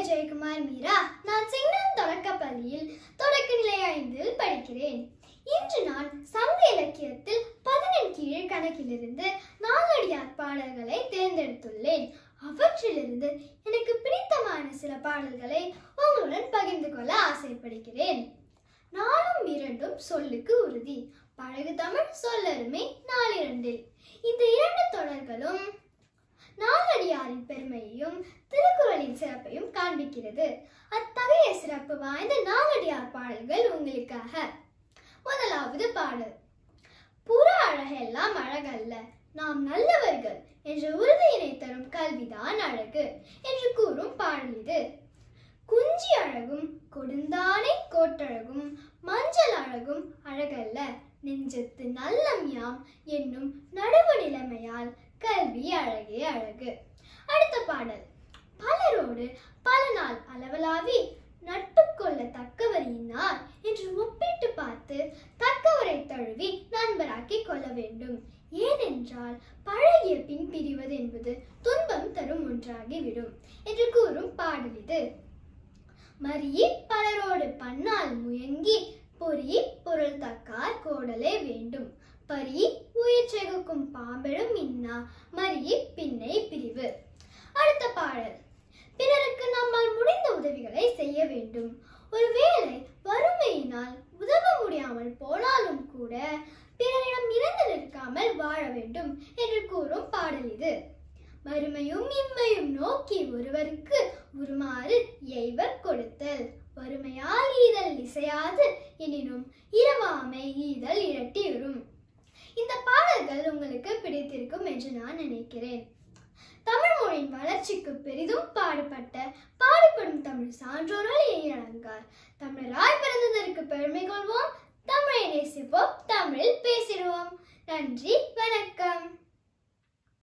ஜெயக்குமார் மீரா நான் சிங்னம் தொடக்கப் பள்ளியில் தொடக்க நிலை ஐந்தில் படிக்கிறேன் இன்று நான் சங்க இலக்கியத்தில் பதினெண் கீழ் கணக்கிலிருந்து நாலடியார் பாடல்களை தேர்ந்தெடுத்துள்ளேன் அவற்றிலிருந்து எனக்கு பிடித்தமான சில பாடல்களை உங்களுடன் பகிர்ந்து கொள்ள ஆசைப்படுகிறேன் நாலும் இரண்டும் சொல்லுக்கு உறுதி பழகு தமிழ் சொல்லருமே நாலிரண்டில் இந்த இரண்டு தொடர்களும் நாலடியாரின் பெருமையையும் திருக்குறளின் சிறப்பையும் காண்பிக்கிறது அத்தகைய சிறப்பு வாய்ந்த நாலடியார் பாடல்கள் உங்களுக்காக முதலாவது பாடல் புற அழகெல்லாம் அழகல்ல நாம் நல்லவர்கள் என்ற உறுதியினை தரும் கல்விதான் அழகு என்று கூறும் பாடல் இது குஞ்சி அழகும் கொடுந்தானை கோட்டழகும் மஞ்சள் அழகும் அழகல்ல நெஞ்சத்து நல்லம் யாம் என்னும் நடுவு நிலைமையால் கல்வி அழகே அழகு அடுத்த பாடல் பலரோடு பல நாள் அளவலாவி நட்பு கொள்ள தக்கவர் இன்னார் என்று ஒப்பிட்டு பார்த்து தக்கவரை தழுவி நண்பராக்கிக் கொள்ள வேண்டும் ஏனென்றால் பழகிய பின் பிரிவது என்பது துன்பம் தரும் ஒன்றாகிவிடும் என்று கூறும் பாடல் இது மறியி பலரோடு பன்னால் முயங்கி பொறி பொருள் தக்கார் கோடலே வேண்டும் பரி உயிர் செகுக்கும் பாம்பெழும் இன்னா மறியி பின்னை பிரிவு அடுத்த பாடல் பிறருக்கு நம்மால் முடிந்த உதவிகளை செய்ய வேண்டும் ஒருவேளை வறுமையினால் உதவ முடியாமல் போனாலும் கூட பிறரிடம் இறந்து நிற்காமல் வாழ வேண்டும் என்று கூறும் பாடல் இது வறுமையும் இம்மையும் நோக்கி ஒருவருக்கு உருமாறு எய்வர் கொடுத்தல் வறுமையால் ஈதல் இசையாது எனினும் இரவாமை ஈதல் இரட்டியுறும் இந்த பாடல்கள் உங்களுக்கு பிடித்திருக்கும் என்று நான் நினைக்கிறேன் தமிழ் மொழியின் வளர்ச்சிக்கு பெரிதும் பாடுபட்ட பாடுபடும் தமிழ் சான்றோர்கள் இணையலங்கார் தமிழராய் பிறந்ததற்கு பெருமை கொள்வோம் தமிழை நேசிப்போம் தமிழில் பேசிடுவோம் நன்றி